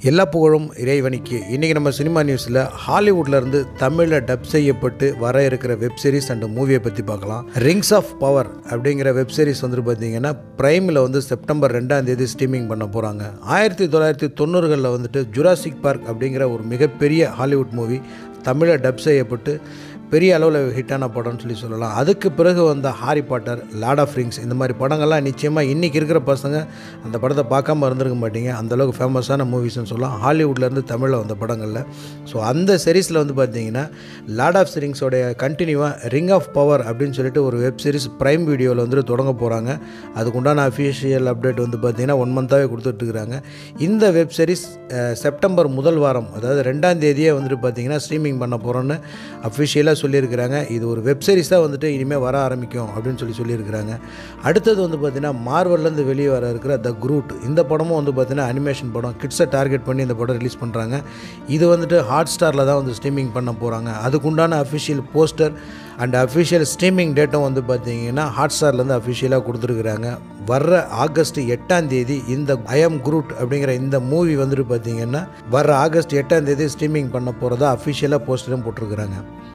எல்லா புகழும் இறைவனிக்கு இன்றைக்கி நம்ம சினிமா நியூஸில் ஹாலிவுட்ல இருந்து தமிழில் டப் செய்யப்பட்டு வர இருக்கிற வெப் சீரிஸ் அண்ட் மூவியை பற்றி பார்க்கலாம் ரிங்ஸ் ஆஃப் பவர் அப்படிங்கிற வெப் சீரிஸ் வந்துட்டு பார்த்தீங்கன்னா ப்ரைமில் வந்து செப்டம்பர் ரெண்டாம் தேதி ஸ்ட்ரீமிங் பண்ண போகிறாங்க ஆயிரத்தி தொள்ளாயிரத்தி தொண்ணூறுகளில் வந்துட்டு ஜுராசிக் பார்க் அப்படிங்கிற ஒரு மிகப்பெரிய ஹாலிவுட் மூவி தமிழில் டப் செய்யப்பட்டு பெரிய அளவில் ஹிட்டான படம்னு சொல்லி சொல்லலாம் அதுக்கு பிறகு வந்த Harry Potter Lord of Rings இந்த மாதிரி படங்கள்லாம் நிச்சயமாக இன்றைக்கி இருக்கிற பசங்க அந்த படத்தை பார்க்காம இருந்திருக்க மாட்டீங்க அந்தளவுக்கு ஃபேமஸான மூவிஸ்னு சொல்லலாம் ஹாலிவுட்லேருந்து தமிழில் வந்த படங்களில் ஸோ அந்த சீரீஸில் வந்து பார்த்தீங்கன்னா லார்ட் ஆஃப் ரிங்ஸோடைய கண்டினியூவாக ரிங் ஆஃப் பவர் அப்படின்னு சொல்லிட்டு ஒரு வெப் சீரிஸ் ப்ரைம் வீடியோவில் வந்துட்டு தொடங்க போகிறாங்க அதுக்குண்டான அஃபிஷியல் அப்டேட் வந்து பார்த்தீங்கன்னா ஒன் மந்த்தாகவே கொடுத்துட்ருக்குறாங்க இந்த வெப் சீரிஸ் செப்டம்பர் முதல் வாரம் அதாவது ரெண்டாம் தேதியே வந்துட்டு பார்த்தீங்கன்னா ஸ்ட்ரீமிங் பண்ண போகிறோன்னு அஃபிஷியலாக சொல்லியிருக்கிறாங்க இது ஒரு வெப் சீரிஸாக வந்துட்டு இனிமேல் வர ஆரம்பிக்கும் அப்படின்னு சொல்லி சொல்லியிருக்கிறாங்க அடுத்தது வந்து பார்த்தீங்கன்னா மார்வல்லேருந்து வெளியே வர இருக்கிற த குரூட் இந்த படமும் வந்து பார்த்தீங்கன்னா அனிமேஷன் படம் கிட்ஸை டார்கெட் பண்ணி இந்த படம் ரிலீஸ் பண்ணுறாங்க இது வந்துட்டு ஹாட் ஸ்டாரில் தான் வந்து ஸ்ட்ரீமிங் பண்ண போகிறாங்க அதுக்குண்டான official poster and official streaming டேட்டும் வந்து பார்த்தீங்கன்னா ஹாட் ஸ்டார்லேருந்து அஃபிஷியலாக கொடுத்துருக்குறாங்க வர்ற ஆகஸ்ட் எட்டாம் தேதி இந்த ஐஎம் குரூட் அப்படிங்கிற இந்த மூவி வந்துட்டு பார்த்தீங்கன்னா வர்ற ஆகஸ்ட் எட்டாம் தேதி ஸ்ட்ரீமிங் பண்ண போகிறதா அஃபிஷியலாக போஸ்டரும் போட்டிருக்கிறாங்க